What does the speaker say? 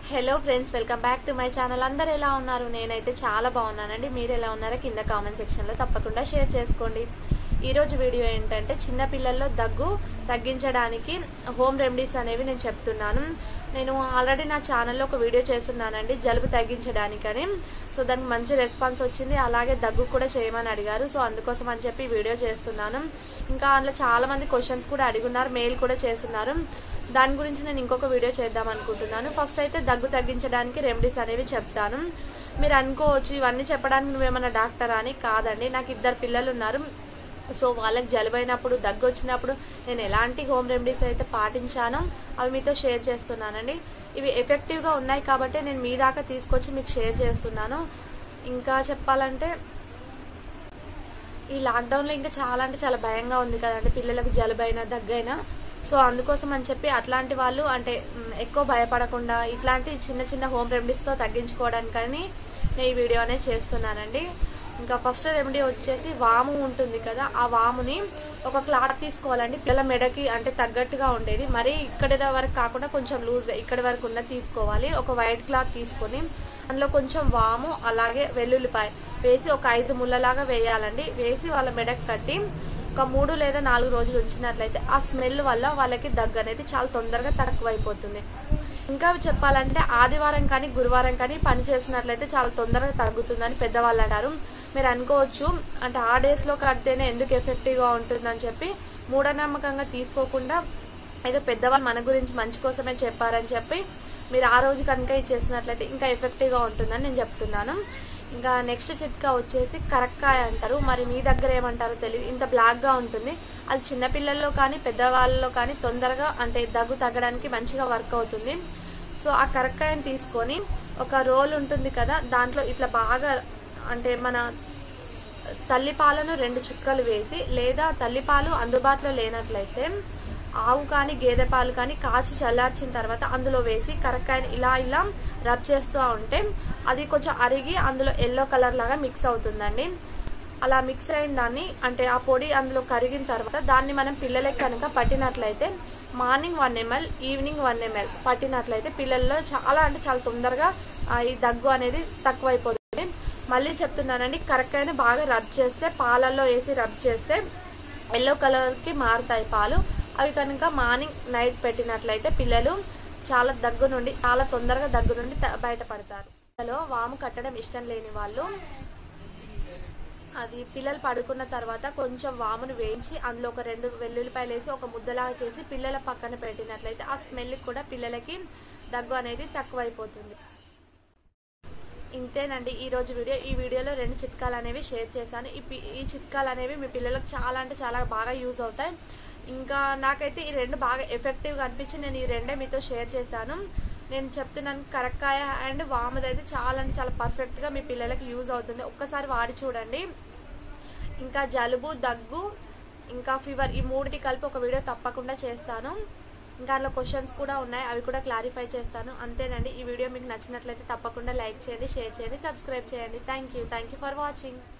hello friends welcome back to my channel అందరు ఎలా ఉన్నారు నేనైతే చాలా బాగున్నానండి మీరు ఎలా ఉన్నారో కింద కామెంట్ సెక్షన్లో తప్పకుండా షేర్ చేసుకోండి ఈరోజు వీడియో ఏంటంటే చిన్న పిల్లల్లో దగ్గు తగ్గించడానికి హోమ్ రెమెడీస్ అనేవి నేను చెప్తున్నాను నేను ఆల్రెడీ నా ఛానల్లో ఒక వీడియో చేస్తున్నానండి జలుబు తగ్గించడానికని సో దానికి మంచి రెస్పాన్స్ వచ్చింది అలాగే దగ్గు కూడా చేయమని అడిగారు సో అందుకోసం అని చెప్పి వీడియో చేస్తున్నాను ఇంకా అందులో చాలా మంది క్వశ్చన్స్ కూడా అడిగున్నారు మెయిల్ కూడా చేస్తున్నారు దాని గురించి నేను ఇంకొక వీడియో చేద్దాం అనుకుంటున్నాను ఫస్ట్ అయితే దగ్గు తగ్గించడానికి రెమెడీస్ అనేవి చెప్తాను మీరు అనుకోవచ్చు ఇవన్నీ చెప్పడానికి నువ్వేమన్నా డాక్టర్ అని కాదండి నాకు ఇద్దరు పిల్లలు ఉన్నారు సో వాళ్ళకి జలుబైనప్పుడు దగ్గు వచ్చినప్పుడు నేను ఎలాంటి హోమ్ రెమెడీస్ అయితే పాటించానో అవి మీతో షేర్ చేస్తున్నానండి ఇవి ఎఫెక్టివ్గా ఉన్నాయి కాబట్టి నేను మీ దాకా తీసుకొచ్చి మీకు షేర్ చేస్తున్నాను ఇంకా చెప్పాలంటే ఈ లాక్డౌన్లో ఇంకా చాలా అంటే చాలా భయంగా ఉంది కదండి పిల్లలకు జలుబైనా దగ్గైనా సో అందుకోసం అని చెప్పి అట్లాంటి వాళ్ళు అంటే మ్, ఎక్కువ భయపడకుండా ఇట్లాంటి చిన్న చిన్న హోమ్ రెమెడీస్తో తగ్గించుకోవడానికని నేను ఈ వీడియో అనేది చేస్తున్నానండి ఇంకా ఫస్ట్ రెమెడీ వచ్చేసి వాము ఉంటుంది కదా ఆ వాముని ఒక క్లాత్ తీసుకోవాలండి పిల్లల మెడకి అంటే తగ్గట్టుగా ఉండేది మరి ఇక్కడి వరకు కాకుండా కొంచెం లూజ్గా ఇక్కడి వరకు ఉన్నది తీసుకోవాలి ఒక వైట్ క్లాత్ తీసుకొని అందులో కొంచెం వాము అలాగే వెల్లుల్లిపాయ వేసి ఒక ఐదు ముళ్ళలాగా వేయాలండి వేసి వాళ్ళ మెడకు కట్టి ఒక మూడు లేదా నాలుగు రోజులు ఉంచినట్లయితే ఆ స్మెల్ వల్ల వాళ్ళకి దగ్గు అనేది చాలా తొందరగా తక్కువైపోతుంది ఇంకా చెప్పాలంటే ఆదివారం కానీ గురువారం కానీ పని చేసినట్లయితే చాలా తొందరగా తగ్గుతుందని పెద్దవాళ్ళు అంటారు మీరు అనుకోవచ్చు అంటే ఆ డేస్లో కడితేనే ఎందుకు ఎఫెక్టివ్గా ఉంటుందని చెప్పి మూఢనమ్మకంగా తీసుకోకుండా ఏదో పెద్దవాళ్ళు మన గురించి మంచి కోసమే చెప్పారని చెప్పి మీరు ఆ రోజు కనుక ఇది చేసినట్లయితే ఇంకా ఎఫెక్టివ్గా ఉంటుందని నేను చెప్తున్నాను ఇంకా నెక్స్ట్ చిట్కా వచ్చేసి కరక్కాయ అంటారు మరి మీ దగ్గర ఏమంటారో తెలియదు ఇంత బ్లాక్గా ఉంటుంది అది చిన్నపిల్లల్లో కానీ పెద్దవాళ్ళలో కానీ తొందరగా అంటే దగ్గు తగ్గడానికి మంచిగా వర్క్ అవుతుంది సో ఆ కరక్కాయని తీసుకొని ఒక రోల్ ఉంటుంది కదా దాంట్లో ఇట్లా బాగా అంటే మన తల్లిపాలను రెండు చుక్కలు వేసి లేదా తల్లిపాలు అందుబాటులో లేనట్లయితే ఆవు కానీ గేదె పాలు కానీ కాచి చల్లార్చిన తర్వాత అందులో వేసి కరక్కాయని ఇలా ఇలా రబ్ చేస్తూ ఉంటే అది కొంచెం అరిగి అందులో ఎల్లో కలర్ లాగా మిక్స్ అవుతుందండి అలా మిక్స్ అయిన దాన్ని అంటే ఆ పొడి అందులో కరిగిన తర్వాత దాన్ని మనం పిల్లలకి కనుక పట్టినట్లయితే morning one ml evening one ml పట్టినట్లయితే పిల్లల్లో చాలా అంటే చాలా తొందరగా ఆ, ఈ దగ్గు అనేది తక్కువైపోతుంది మళ్ళీ చెప్తున్నానండి కరెక్ట్గానే బాగా రబ్ చేస్తే పాలల్లో వేసి రబ్ చేస్తే ఎల్లో కలర్కి మారుతాయి పాలు అవి కనుక మార్నింగ్ నైట్ పెట్టినట్లయితే పిల్లలు చాలా దగ్గు నుండి చాలా తొందరగా దగ్గు నుండి త- బయటపడతారు పిల్లలు వాము కట్టడం ఇష్టం లేని వాళ్ళు అది పిల్లలు పడుకున్న తర్వాత కొంచెం వామును వేయించి అందులో ఒక రెండు వెల్లుల్లిపాయలు వేసి ఒక ముద్దలాగా చేసి పిల్లల పక్కన పెట్టినట్లయితే ఆ స్మెల్ కూడా పిల్లలకి దగ్గు అనేది తక్కువైపోతుంది ఇంతేనండి ఈ రోజు వీడియో ఈ వీడియోలో రెండు చిట్కాలు అనేవి షేర్ చేశాను ఈ పి- ఈ చిట్కాలు అనేవి మీ పిల్లలకు చాలా అంటే చాలా బాగా యూజ్ అవుతాయి ఇంకా నాకైతే ఈ రెండు బాగా ఎఫెక్టివ్గా అనిపించి నేను ఈ రెండే మీతో షేర్ చేశాను నేను చెప్తున్నాను కరక్కాయ అండ్ వామది అయితే చాలా అంటే చాలా పర్ఫెక్ట్గా మీ పిల్లలకి యూజ్ అవుతుంది ఒక్కసారి వాడి చూడండి ఇంకా జలుబు దగ్గు ఇంకా ఫీవర్ ఈ మూడిటి కలిపి ఒక వీడియో తప్పకుండా చేస్తాను ఇంకా అందులో క్వశ్చన్స్ కూడా ఉన్నాయి అవి కూడా క్లారిఫై చేస్తాను అంతేనండి ఈ వీడియో మీకు నచ్చినట్లయితే తప్పకుండా లైక్ చేయండి షేర్ చేయండి సబ్స్క్రైబ్ చేయండి thank you thank you for watching